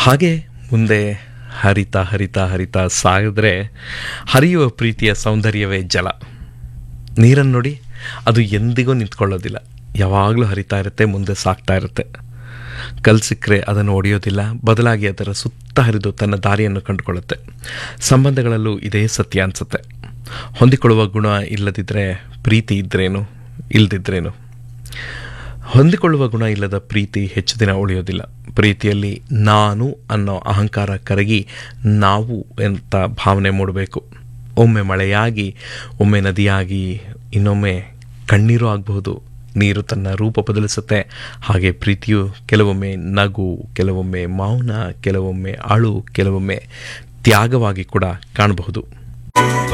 ಹಾಗೆ ಮುಂದೆ ಹರಿತಾ ಹರಿತಾ ಹರಿತಾ ಸಾಗಿದ್ರೆ ಹರಿಯುವ ಪ್ರೀತಿಯ ಸೌಂದರ್ಯವೇ ಜಲ ನೀರನ್ನು ನೋಡಿ ಅದು ಎಂದಿಗೂ ನಿಂತ್ಕೊಳ್ಳೋದಿಲ್ಲ ಯಾವಾಗಲೂ ಹರಿತಾ ಇರುತ್ತೆ ಮುಂದೆ ಸಾಗ್ತಾ ಇರುತ್ತೆ ಕಲ್ ಸಿಕ್ಕರೆ ಅದನ್ನು ಒಡೆಯೋದಿಲ್ಲ ಬದಲಾಗಿ ಅದರ ಸುತ್ತ ಹರಿದು ತನ್ನ ದಾರಿಯನ್ನು ಕಂಡುಕೊಳ್ಳುತ್ತೆ ಸಂಬಂಧಗಳಲ್ಲೂ ಇದೇ ಸತ್ಯ ಅನಿಸುತ್ತೆ ಹೊಂದಿಕೊಳ್ಳುವ ಗುಣ ಇಲ್ಲದಿದ್ದರೆ ಪ್ರೀತಿ ಇದ್ರೇನು ಇಲ್ಲದಿದ್ರೇನು ಹೊಂದಿಕೊಳ್ಳುವ ಗುಣ ಇಲ್ಲದ ಪ್ರೀತಿ ಹೆಚ್ಚು ದಿನ ಉಳಿಯೋದಿಲ್ಲ ಪ್ರೀತಿಯಲ್ಲಿ ನಾನು ಅನ್ನೋ ಅಹಂಕಾರ ಕರಗಿ ನಾವು ಅಂತ ಭಾವನೆ ಮೂಡಬೇಕು ಒಮ್ಮೆ ಮಳೆಯಾಗಿ ಒಮ್ಮೆ ನದಿಯಾಗಿ ಇನ್ನೊಮ್ಮೆ ಕಣ್ಣೀರು ಆಗಬಹುದು ನೀರು ತನ್ನ ರೂಪ ಬದಲಿಸುತ್ತೆ ಹಾಗೆ ಪ್ರೀತಿಯು ಕೆಲವೊಮ್ಮೆ ನಗು ಕೆಲವೊಮ್ಮೆ ಮೌನ ಕೆಲವೊಮ್ಮೆ ಅಳು ಕೆಲವೊಮ್ಮೆ ತ್ಯಾಗವಾಗಿ ಕೂಡ ಕಾಣಬಹುದು